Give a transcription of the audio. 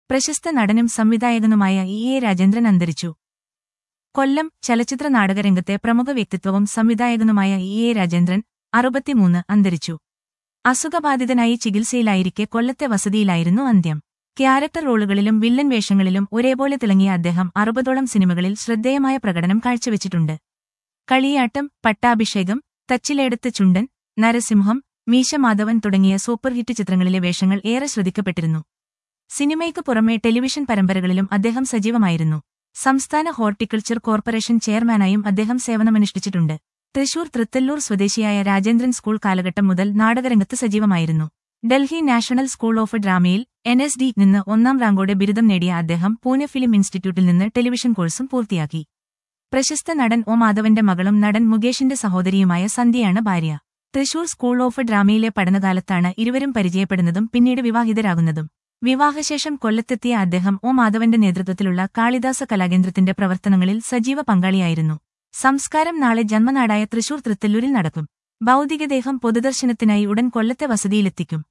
പ്രശസ്ത നടനും സംവിധായകനുമായ ഇ എ രാജേന്ദ്രൻ അന്തരിച്ചു കൊല്ലം ചലച്ചിത്ര നാടകരംഗത്തെ പ്രമുഖ വ്യക്തിത്വവും സംവിധായകനുമായ ഇ എ രാജേന്ദ്രൻ അറുപത്തിമൂന്ന് അന്തരിച്ചു അസുഖബാധിതനായി ചികിത്സയിലായിരിക്കെ കൊല്ലത്തെ വസതിയിലായിരുന്നു അന്ത്യം ക്യാരക്ടർ റോളുകളിലും വില്ലൻ വേഷങ്ങളിലും ഒരേപോലെ തിളങ്ങിയ അദ്ദേഹം അറുപതോളം സിനിമകളിൽ ശ്രദ്ധേയമായ പ്രകടനം കാഴ്ചവെച്ചിട്ടുണ്ട് കളിയാട്ടം പട്ടാഭിഷേകം തച്ചിലേടത്ത് ചുണ്ടൻ നരസിംഹം മീശ മാധവൻ തുടങ്ങിയ സൂപ്പർ ഹിറ്റ് ചിത്രങ്ങളിലെ വേഷങ്ങൾ ഏറെ ശ്രദ്ധിക്കപ്പെട്ടിരുന്നു സിനിമയ്ക്ക് പുറമെ ടെലിവിഷൻ പരമ്പരകളിലും അദ്ദേഹം സജീവമായിരുന്നു സംസ്ഥാന ഹോർട്ടിക്കൾച്ചർ കോർപ്പറേഷൻ ചെയർമാനായും അദ്ദേഹം സേവനമനുഷ്ഠിച്ചിട്ടുണ്ട് തൃശൂർ തൃത്തല്ലൂർ സ്വദേശിയായ രാജേന്ദ്രൻ സ്കൂൾ കാലഘട്ടം മുതൽ നാടകരംഗത്ത് സജീവമായിരുന്നു ഡൽഹി നാഷണൽ സ്കൂൾ ഓഫ് ഡ്രാമയിൽ എൻ എസ് ഡി നിന്ന് ഒന്നാം റാങ്കോടെ ബിരുദം നേടിയ അദ്ദേഹം പൂനെ ഫിലിം ഇൻസ്റ്റിറ്റ്യൂട്ടിൽ നിന്ന് ടെലിവിഷൻ കോഴ്സും പൂർത്തിയാക്കി പ്രശസ്ത നടൻ ഒ മാധവന്റെ മകളും നടൻ മുകേഷിന്റെ സഹോദരിയുമായ സന്ധ്യയാണ് ഭാര്യ തൃശൂർ സ്കൂൾ ഓഫ് ഡ്രാമയിലെ പഠനകാലത്താണ് ഇരുവരും പരിചയപ്പെടുന്നതും പിന്നീട് വിവാഹിതരാകുന്നതും വിവാഹശേഷം കൊല്ലത്തെത്തിയ അദ്ദേഹം ഒ മാധവന്റെ നേതൃത്വത്തിലുള്ള കാളിദാസ കലാകേന്ദ്രത്തിന്റെ പ്രവർത്തനങ്ങളിൽ സജീവ പങ്കാളിയായിരുന്നു സംസ്കാരം നാളെ ജന്മനാടായ തൃശൂർ തൃത്തല്ലൂരിൽ നടക്കും ഭൗതികദേഹം പൊതുദർശനത്തിനായി ഉടൻ കൊല്ലത്തെ വസതിയിലെത്തിക്കും